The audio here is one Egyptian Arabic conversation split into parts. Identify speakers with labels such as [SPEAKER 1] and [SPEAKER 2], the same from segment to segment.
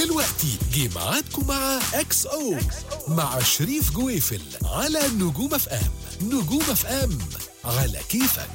[SPEAKER 1] دلوقتي جه ميعادكم مع اكس او مع شريف جويفل على نجوم اف ام نجوم اف ام على كيفك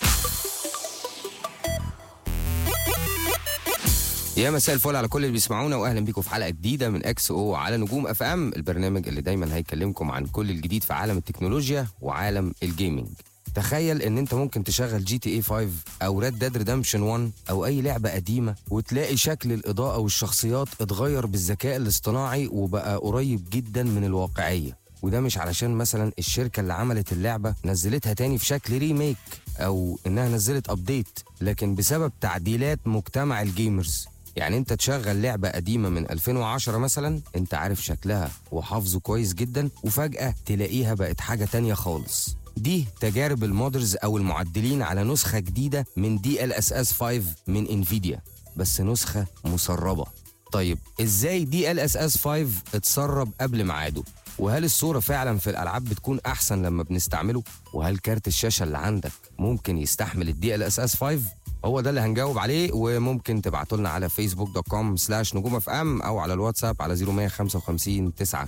[SPEAKER 2] يا مساء الفل على كل اللي بيسمعونا واهلا بيكم في حلقه جديده من اكس او على نجوم اف ام البرنامج اللي دايما هيكلمكم عن كل الجديد في عالم التكنولوجيا وعالم الجيمنج تخيل ان انت ممكن تشغل جي تي اي 5 او ريد ديد ريدمشن 1 او اي لعبه قديمه وتلاقي شكل الاضاءه والشخصيات اتغير بالذكاء الاصطناعي وبقى قريب جدا من الواقعيه وده مش علشان مثلا الشركه اللي عملت اللعبه نزلتها تاني في شكل ريميك او انها نزلت ابديت لكن بسبب تعديلات مجتمع الجيمرز يعني انت تشغل لعبة قديمة من 2010 مثلا انت عارف شكلها وحافظه كويس جدا وفجأة تلاقيها بقت حاجة تانية خالص دي تجارب المودرز او المعدلين على نسخة جديدة من دي ال اس اس 5 من انفيديا بس نسخة مسربة طيب ازاي دي ال اس اس 5 اتسرب قبل ميعاده وهل الصورة فعلا في الألعاب بتكون أحسن لما بنستعمله؟ وهل كارت الشاشة اللي عندك ممكن يستحمل الدي ال اس اس 5؟ هو ده اللي هنجاوب عليه وممكن تبعتوا لنا على فيسبوك دوت كوم سلاش نجوم اف ام او على الواتساب على 0155 9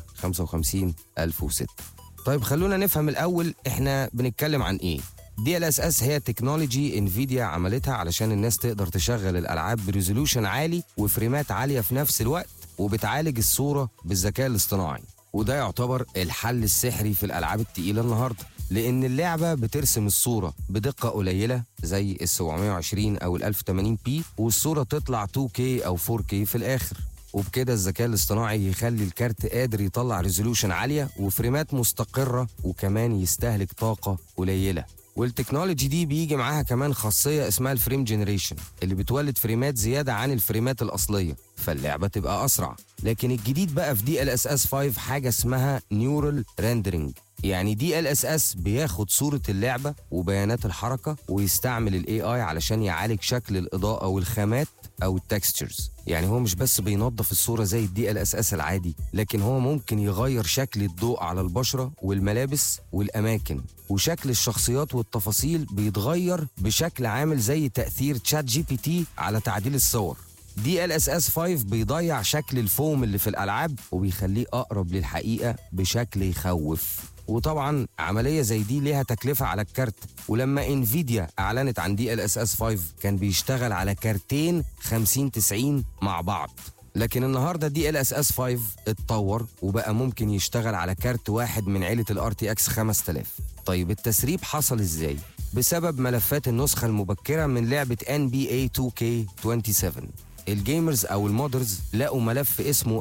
[SPEAKER 2] 55 1006 طيب خلونا نفهم الاول احنا بنتكلم عن ايه دي ال اس اس هي تكنولوجي انفيديا عملتها علشان الناس تقدر تشغل الالعاب بريزولوشن عالي وفريمات عاليه في نفس الوقت وبتعالج الصوره بالذكاء الاصطناعي وده يعتبر الحل السحري في الالعاب التقيله النهارده لان اللعبه بترسم الصوره بدقه قليله زي ال 720 او ال 1080 بي والصوره تطلع 2K او 4K في الاخر وبكده الذكاء الاصطناعي يخلي الكارت قادر يطلع ريزولوشن عاليه وفريمات مستقره وكمان يستهلك طاقه قليله والتكنولوجي دي بيجي معاها كمان خاصيه اسمها الفريم جنريشن اللي بتولد فريمات زياده عن الفريمات الاصليه فاللعبه تبقى اسرع لكن الجديد بقى في دي ال اس اس 5 حاجه اسمها نيورال ريندرنج يعني دي ال اس اس بياخد صوره اللعبه وبيانات الحركه ويستعمل الاي اي علشان يعالج شكل الاضاءه والخامات او التكستشرز يعني هو مش بس بينظف الصوره زي الدي ال اس اس العادي لكن هو ممكن يغير شكل الضوء على البشره والملابس والاماكن وشكل الشخصيات والتفاصيل بيتغير بشكل عامل زي تاثير تشات جي بي تي على تعديل الصور دي ال اس اس 5 بيضيع شكل الفوم اللي في الالعاب وبيخليه اقرب للحقيقه بشكل يخوف وطبعا عمليه زي دي ليها تكلفه على الكارت ولما انفيديا اعلنت عن دي ال اس اس 5 كان بيشتغل على كارتين 50 90 مع بعض لكن النهارده دي ال اس اس 5 اتطور وبقى ممكن يشتغل على كارت واحد من عيله الار تي اكس 5000 طيب التسريب حصل ازاي بسبب ملفات النسخه المبكره من لعبه ان بي اي 2 كي 27 الجيمرز او المودرز لقوا ملف اسمه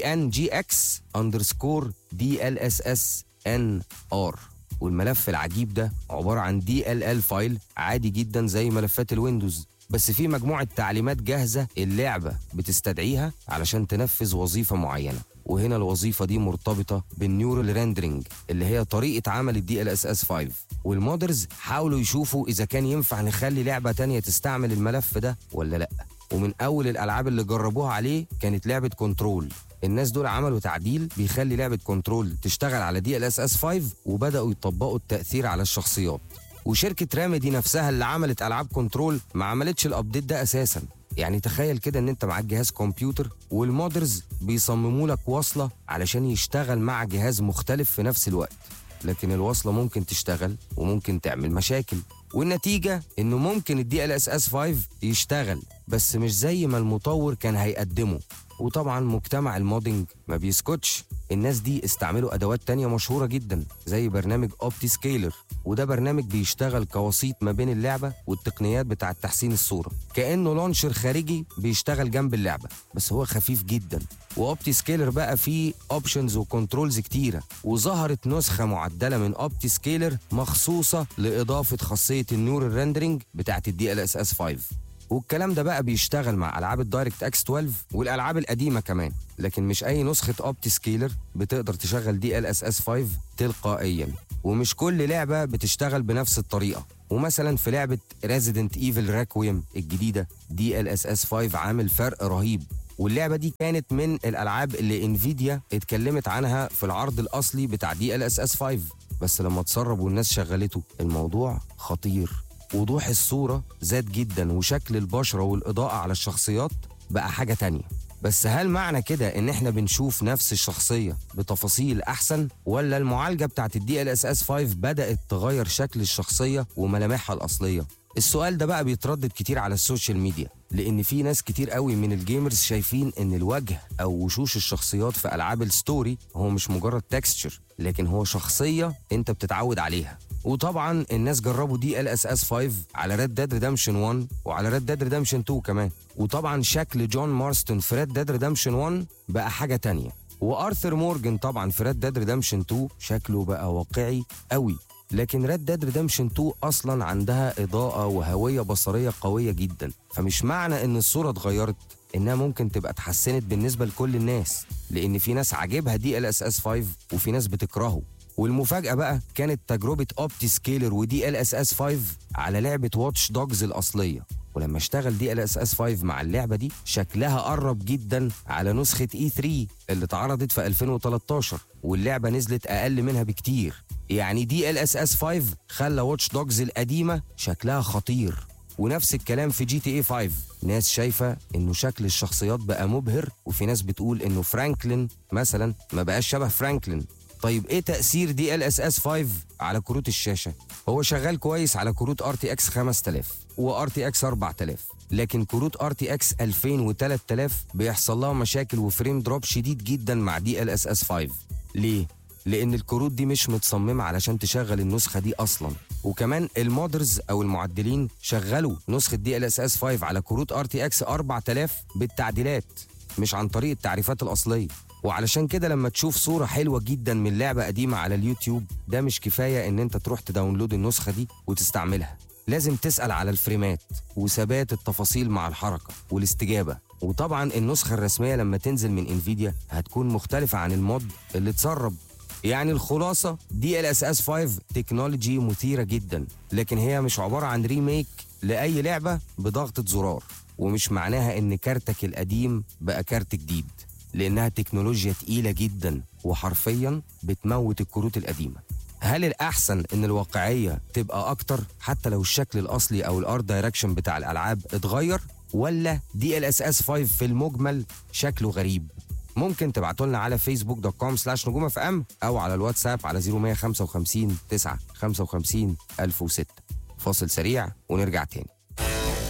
[SPEAKER 2] nvngx underscore dlss ان ار والملف العجيب ده عباره عن دي ال ال فايل عادي جدا زي ملفات الويندوز بس في مجموعه تعليمات جاهزه اللعبه بتستدعيها علشان تنفذ وظيفه معينه وهنا الوظيفه دي مرتبطه بالنيورال ريندرنج اللي هي طريقه عمل الدي ال اس اس 5 والمودرز حاولوا يشوفوا اذا كان ينفع نخلي لعبه تانية تستعمل الملف ده ولا لا ومن اول الالعاب اللي جربوها عليه كانت لعبه كنترول الناس دول عملوا تعديل بيخلي لعبه كنترول تشتغل على دي ال اس اس 5 وبداوا يطبقوا التاثير على الشخصيات وشركه رامدي نفسها اللي عملت العاب كنترول ما عملتش الابديت ده اساسا يعني تخيل كده ان انت معاك جهاز كمبيوتر والمودرز بيصمموا لك وصله علشان يشتغل مع جهاز مختلف في نفس الوقت لكن الوصله ممكن تشتغل وممكن تعمل مشاكل والنتيجه انه ممكن الدي ال اس اس 5 يشتغل بس مش زي ما المطور كان هيقدمه وطبعا مجتمع المودنج ما بيسكتش الناس دي استعملوا ادوات تانية مشهورة جدا زي برنامج اوبتي سكيلر وده برنامج بيشتغل كوسيط ما بين اللعبة والتقنيات بتاعة تحسين الصورة كأنه لونشر خارجي بيشتغل جنب اللعبة بس هو خفيف جدا واوبتي سكيلر بقى فيه اوبشنز وكنترولز كتيرة وظهرت نسخة معدلة من اوبتي سكيلر مخصوصة لإضافة خاصية النور ريندرنج بتاعة الدي ال اس اس 5 والكلام ده بقى بيشتغل مع العاب الدايركت اكس 12 والالعاب القديمه كمان لكن مش اي نسخه اوبتي سكيلر بتقدر تشغل دي ال اس اس 5 تلقائيا ومش كل لعبه بتشتغل بنفس الطريقه ومثلا في لعبه ريزيدنت ايفل راكويم الجديده دي ال اس اس 5 عامل فرق رهيب واللعبه دي كانت من الالعاب اللي انفيديا اتكلمت عنها في العرض الاصلي بتاع دي ال اس اس 5 بس لما اتسرب والناس شغلته الموضوع خطير وضوح الصورة زاد جدا وشكل البشرة والإضاءة على الشخصيات بقى حاجة تانية بس هل معنى كده ان احنا بنشوف نفس الشخصيه بتفاصيل احسن ولا المعالجه بتاعت الدي ال اس اس 5 بدات تغير شكل الشخصيه وملامحها الاصليه السؤال ده بقى بيتردد كتير على السوشيال ميديا لان في ناس كتير قوي من الجيمرز شايفين ان الوجه او وشوش الشخصيات في العاب الستوري هو مش مجرد تكستشر لكن هو شخصيه انت بتتعود عليها وطبعا الناس جربوا دي ال اس اس 5 على ريد ديد ريدمشن 1 وعلى ريد ديد ريدمشن 2 كمان وطبعا شكل جون مارستون في ريد ديد ريدمشن 1 بقى حاجه تانية وارثر مورجان طبعا في ريد ديد ريدمشن 2 شكله بقى واقعي قوي لكن ريد ديد ريدمشن 2 اصلا عندها اضاءه وهويه بصريه قويه جدا فمش معنى ان الصوره اتغيرت انها ممكن تبقى اتحسنت بالنسبه لكل الناس لان في ناس عاجبها دي ال اس اس 5 وفي ناس بتكرهه والمفاجاه بقى كانت تجربه اوبتي سكيلر ودي ال اس اس 5 على لعبه واتش دوجز الاصليه ولما اشتغل دي ال اس اس 5 مع اللعبه دي شكلها قرب جدا على نسخه اي 3 اللي اتعرضت في 2013 واللعبه نزلت اقل منها بكتير يعني دي ال اس اس 5 خلى واتش دوجز القديمه شكلها خطير ونفس الكلام في جي تي اي 5 ناس شايفه انه شكل الشخصيات بقى مبهر وفي ناس بتقول انه فرانكلين مثلا ما بقاش شبه فرانكلين طيب ايه تاثير دي ال اس اس 5 على كروت الشاشه هو شغال كويس على كروت ار تي اكس 5000 وار تي اكس 4000 لكن كروت ار تي اكس 2000 و3000 بيحصل لها مشاكل وفريم دروب شديد جدا مع دي ال اس اس 5 ليه لان الكروت دي مش متصممه علشان تشغل النسخه دي اصلا وكمان المودرز او المعدلين شغلوا نسخه دي ال اس اس 5 على كروت ار تي اكس 4000 بالتعديلات مش عن طريق التعريفات الاصليه وعلشان كده لما تشوف صورة حلوة جدا من لعبة قديمة على اليوتيوب ده مش كفاية ان انت تروح تداونلود النسخة دي وتستعملها لازم تسأل على الفريمات وثبات التفاصيل مع الحركة والاستجابة وطبعا النسخة الرسمية لما تنزل من انفيديا هتكون مختلفة عن المود اللي اتسرب يعني الخلاصة دي ال اس اس 5 تكنولوجي مثيرة جدا لكن هي مش عبارة عن ريميك لأي لعبة بضغطة زرار ومش معناها ان كارتك القديم بقى كارت جديد لانها تكنولوجيا تقيله جدا وحرفيا بتموت الكروت القديمه هل الاحسن ان الواقعيه تبقى اكتر حتى لو الشكل الاصلي او الارت دايركشن بتاع الالعاب اتغير ولا دي ال اس اس 5 في المجمل شكله غريب ممكن تبعتوا لنا على فيسبوك دوت كوم سلاش نجوم اف ام او على الواتساب على 0155 9 55 1006 فاصل سريع ونرجع تاني